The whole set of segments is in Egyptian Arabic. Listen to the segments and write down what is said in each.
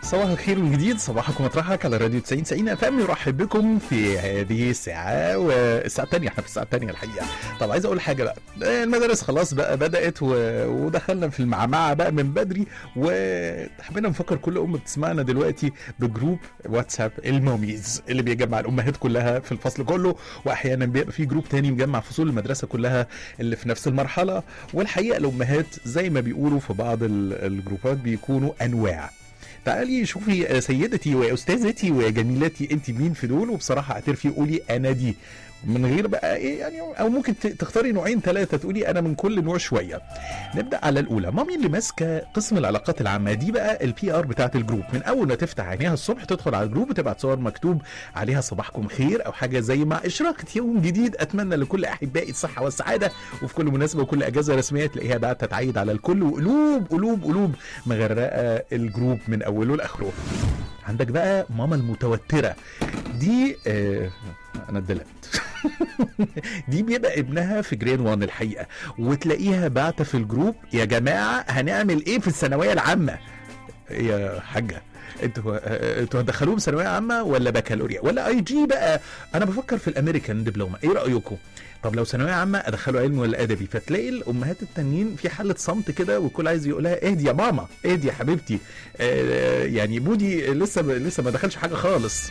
صباح الخير والجديد صباحكم مطرحك على راديو 90 90 اف ام يرحب بكم في هذه الساعه والساعه الثانيه احنا في الساعه الثانيه الحقيقه طب عايز اقول حاجه بقى المدارس خلاص بقى بدات و... ودخلنا في المعمعه بقى من بدري وحبينا نفكر كل ام بتسمعنا دلوقتي بجروب واتساب الموميز اللي بيجمع الامهات كلها في الفصل كله واحيانا بيبقى في جروب تاني مجمع فصول المدرسه كلها اللي في نفس المرحله والحقيقه الامهات زي ما بيقولوا في بعض ال- الجروبات بيكونوا انواع تعالي شوفي سيدتي واستاذتي وجميلتي انت مين في دول وبصراحه اعترفي قولي انا دي من غير بقى ايه يعني او ممكن ت- تختاري نوعين ثلاثه تقولي انا من كل نوع شويه نبدا على الاولى مامي اللي ماسكه قسم العلاقات العامه دي بقى البي ار بتاعت الجروب من اول ما تفتح عينيها الصبح تدخل على الجروب وتبعت صور مكتوب عليها صباحكم خير او حاجه زي مع اشراقه يوم جديد اتمنى لكل احبائي الصحه والسعاده وفي كل مناسبه وكل اجازه رسميه تلاقيها بقى تتعيد على الكل وقلوب قلوب قلوب مغرقه الجروب من اوله لاخره عندك بقى ماما المتوتره دي آه انا اتدلقت دي بيبقى ابنها في جريد 1 الحقيقه وتلاقيها بعت في الجروب يا جماعه هنعمل ايه في الثانويه العامه يا حاجه انتوا آه، انتوا هتدخلوهم ثانويه عامه ولا بكالوريا ولا اي جي بقى انا بفكر في الامريكان دبلومه ايه رايكم طب لو ثانويه عامه ادخله علمي ولا ادبي فتلاقي الامهات التانيين في حاله صمت كده والكل عايز يقول لها اهدي يا ماما اهدي يا حبيبتي آه يعني بودي لسه لسه ما دخلش حاجه خالص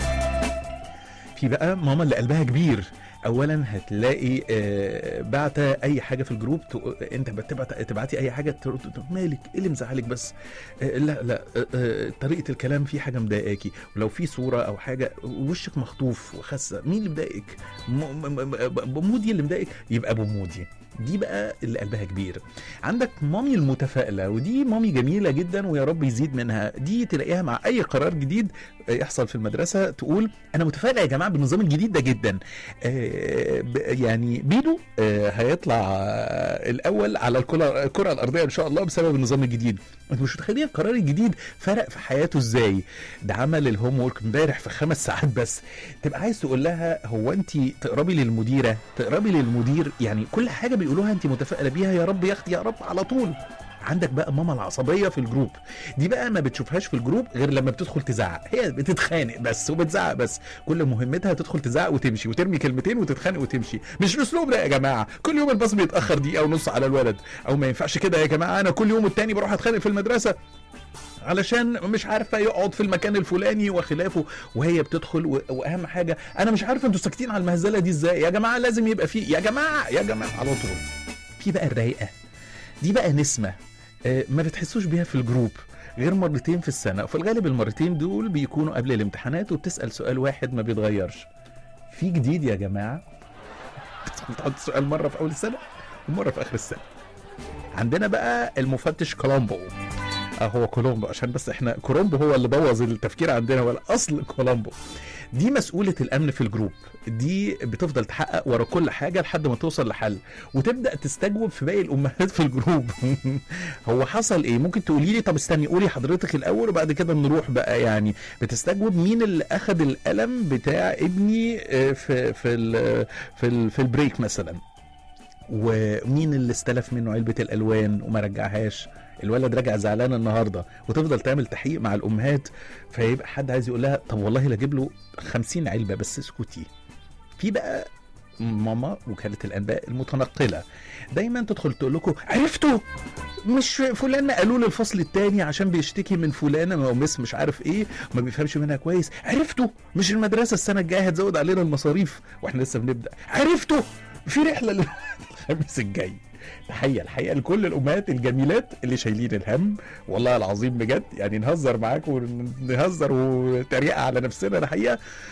في بقى ماما اللي قلبها كبير اولا هتلاقي آه، بعت اي حاجه في الجروب تق- انت بتبعت تبعتي اي حاجه ترد تقول مالك ايه اللي مزعلك بس آه، لا لا آه، آه، طريقه الكلام في حاجه مضايقاكي ولو في صوره او حاجه وشك مخطوف وخاسه مين اللي مضايقك م- م- م- ب- مودي اللي مضايقك يبقى ابو مودي دي بقى اللي قلبها كبير عندك مامي المتفائله ودي مامي جميله جدا ويا رب يزيد منها دي تلاقيها مع اي قرار جديد يحصل في المدرسه تقول انا متفائله يا جماعه بالنظام الجديد ده جدا آه، ب- يعني بيدو آه، هيطلع آه، الاول على الكره الكره الارضيه ان شاء الله بسبب النظام الجديد انت مش متخيلين القرار الجديد فرق في حياته ازاي ده عمل الهوم ورك امبارح في خمس ساعات بس تبقى عايز تقول لها هو انت تقربي للمديره تقربي للمدير يعني كل حاجه بيقولوها انت متفائله بيها يا رب يا اختي يا رب على طول عندك بقى ماما العصبيه في الجروب دي بقى ما بتشوفهاش في الجروب غير لما بتدخل تزعق هي بتتخانق بس وبتزعق بس كل مهمتها تدخل تزعق وتمشي وترمي كلمتين وتتخانق وتمشي مش الاسلوب ده يا جماعه كل يوم الباص بيتاخر دقيقه ونص على الولد او ما ينفعش كده يا جماعه انا كل يوم التاني بروح اتخانق في المدرسه علشان مش عارفه يقعد في المكان الفلاني وخلافه وهي بتدخل و... واهم حاجه انا مش عارفه انتوا ساكتين على المهزله دي ازاي يا جماعه لازم يبقى في يا جماعه يا جماعه على طول في بقى الرايقه دي بقى نسمه آه، ما بتحسوش بيها في الجروب غير مرتين في السنه وفي الغالب المرتين دول بيكونوا قبل الامتحانات وبتسال سؤال واحد ما بيتغيرش في جديد يا جماعه بتحط سؤال مره في اول السنه ومره في اخر السنه عندنا بقى المفتش كولومبو اه هو كولومبو عشان بس احنا كولومبو هو اللي بوظ التفكير عندنا ولا اصل كولومبو دي مسؤولة الأمن في الجروب دي بتفضل تحقق ورا كل حاجة لحد ما توصل لحل وتبدأ تستجوب في باقي الأمهات في الجروب هو حصل إيه ممكن تقولي لي طب استني قولي حضرتك الأول وبعد كده نروح بقى يعني بتستجوب مين اللي أخد القلم بتاع ابني آه، في في ال في ال في البريك مثلا ومين اللي استلف منه علبة الألوان وما رجعهاش الولد رجع زعلان النهارده وتفضل تعمل تحقيق مع الامهات فيبقى حد عايز يقول لها طب والله لا اجيب له 50 علبه بس اسكتي في بقى ماما وكاله الانباء المتنقله دايما تدخل تقول لكم عرفتوا مش فلان قالوا لي الفصل الثاني عشان بيشتكي من فلانه او مس مش عارف ايه ما بيفهمش منها كويس عرفتوا مش المدرسه السنه الجايه هتزود علينا المصاريف واحنا لسه بنبدا عرفتوا في رحله الخميس الجاي تحيه الحقيقه لكل الامهات الجميلات اللي شايلين الهم والله العظيم بجد يعني نهزر معاكم ونهزر وتريقه على نفسنا الحقيقه